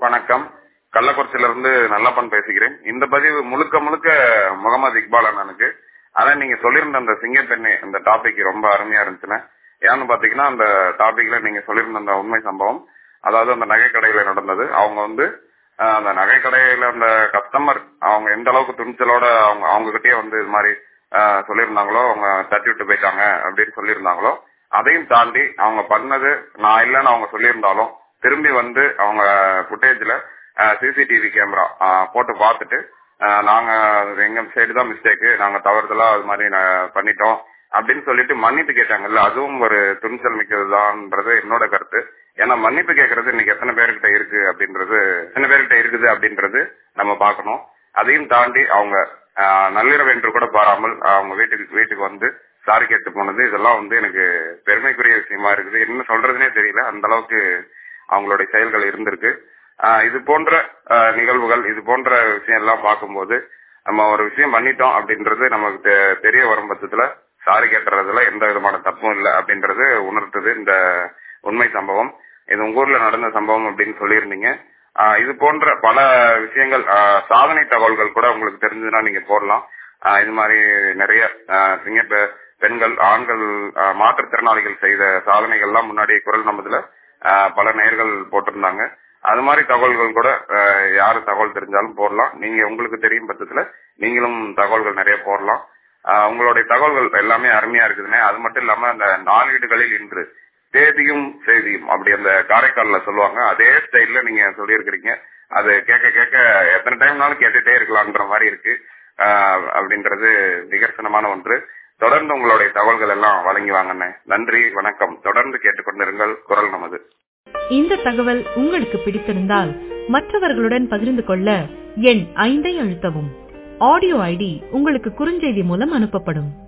வணக்கம் கள்ளக்குறிச்சியில இருந்து நல்லப்பன் பேசுகிறேன் இந்த பதிவு முழுக்க முழுக்க முகமது இக்பால் அண்ணனுக்கு அதான் நீங்க சொல்லியிருந்த அந்த சிங்கப்பெண்ணு இந்த டாபிக் ரொம்ப அருமையா இருந்துச்சுன்னு ஏன்னு பாத்தீங்கன்னா அந்த டாபிக்ல நீங்க சொல்லியிருந்த அந்த உண்மை சம்பவம் அதாவது அந்த நகை கடையில நடந்தது அவங்க வந்து அஹ், அந்த நகை கடையில அந்த கஸ்டமர் அவங்க எந்த அளவுக்கு துணிச்சலோட அவங்க அவங்க கிட்டயே வந்து இது மாதிரி அஹ், சொல்லியிருந்தாங்களோ அவங்க தட்டி விட்டு போயிட்டாங்க அப்படின்னு சொல்லியிருந்தாங்களோ அதையும் தாண்டி அவங்க பண்ணது நான் இல்லைன்னு அவங்க சொல்லியிருந்தாலும் திரும்பி வந்து அவங்க ஃபுட்டேஜ்ல சிசிடிவி கேமரா போட்டு பார்த்துட்டு அஹ், நாங்க எங்க சைடு தான் மிஸ்டேக் நாங்க தவறுதலா அது மாதிரி நான் பண்ணிட்டோம் அப்படின்னு சொல்லிட்டு மன்னிப்பு கேட்டாங்கல்ல அதுவும் ஒரு துணிச்சல் மிக்கதுதான்ன்றது என்னோட கருத்து ஏன்னா மன்னிப்பு கேட்கறது இன்னைக்கு எத்தனை பேர்கிட்ட இருக்கு அப்படின்றது எத்தனை பேர்கிட்ட இருக்குது அப்படின்றது நம்ம பார்க்கணும் அதையும் தாண்டி அவங்க ஆஹ், நள்ளிரவு என்று கூட பாராமல் அவங்க வீட்டுக்கு வீட்டுக்கு வந்து சாரி கேட்டு போனது இதெல்லாம் வந்து எனக்கு பெருமைக்குரிய விஷயமா இருக்குது என்ன சொல்றதுனே தெரியல அந்த அளவுக்கு அவங்களுடைய செயல்கள் இருந்திருக்கு ஆஹ், இது போன்ற ஆஹ், நிகழ்வுகள் இது போன்ற விஷயம் எல்லாம் பார்க்கும்போது நம்ம ஒரு விஷயம் பண்ணிட்டோம் அப்படின்றது நமக்கு தெ- தெரிய வரும் பட்சத்துல சாரி கேட்டுறதுல எந்த விதமான தப்பும் இல்லை அப்படின்றது உணர்த்துது இந்த உண்மை சம்பவம் இது உங்க ஊர்ல நடந்த சம்பவம் அப்படின்னு சொல்லியிருந்தீங்க ஆஹ் இது போன்ற பல விஷயங்கள் ஆஹ் சாதனை தகவல்கள் கூட உங்களுக்கு தெரிஞ்சதுன்னா நீங்க போடலாம் ஆஹ் இது மாதிரி நிறைய ஆஹ் சிங்க பெ- பெண்கள் ஆண்கள் ஆஹ் மாற்றுத்திறனாளிகள் செய்த சாதனைகள்லாம் முன்னாடி குரல் நமதுல ஆஹ் பல நேர்கள் போட்டிருந்தாங்க அது மாதிரி தகவல்கள் கூட ஆஹ் யாரு தகவல் தெரிஞ்சாலும் போடலாம் நீங்க உங்களுக்கு தெரியும் பட்சத்துல நீங்களும் தகவல்கள் நிறைய போடலாம் ஆஹ் உங்களுடைய தகவல்கள் எல்லாமே அருமையா இருக்குதுண்ணே அது மட்டும் இல்லாம அந்த நாளேடுகளில் இன்று தேதியும் செய்தியும் அப்படி அந்த காரைக்கால்ல சொல்லுவாங்க அதே ஸ்டைல்ல நீங்க சொல்லியிருக்கிறீங்க அது கேட்க கேட்க எத்தனை டைம்னாலும் கேட்டுட்டே இருக்கலாம்ன்ற மாதிரி இருக்கு ஆஹ் அப்படின்றது நிகர்சனமான ஒன்று தொடர்ந்து உங்களுடைய தகவல்கள் எல்லாம் வழங்கி வாங்கண்ணே நன்றி வணக்கம் தொடர்ந்து கேட்டுக்கொண்டிருங்கள் குரல் நமது இந்த தகவல் உங்களுக்கு பிடித்திருந்தால் மற்றவர்களுடன் பகிர்ந்து கொள்ள எண் ஐந்தை அழுத்தவும் ஆடியோ ஐடி உங்களுக்கு குறுஞ்செய்தி மூலம் அனுப்பப்படும்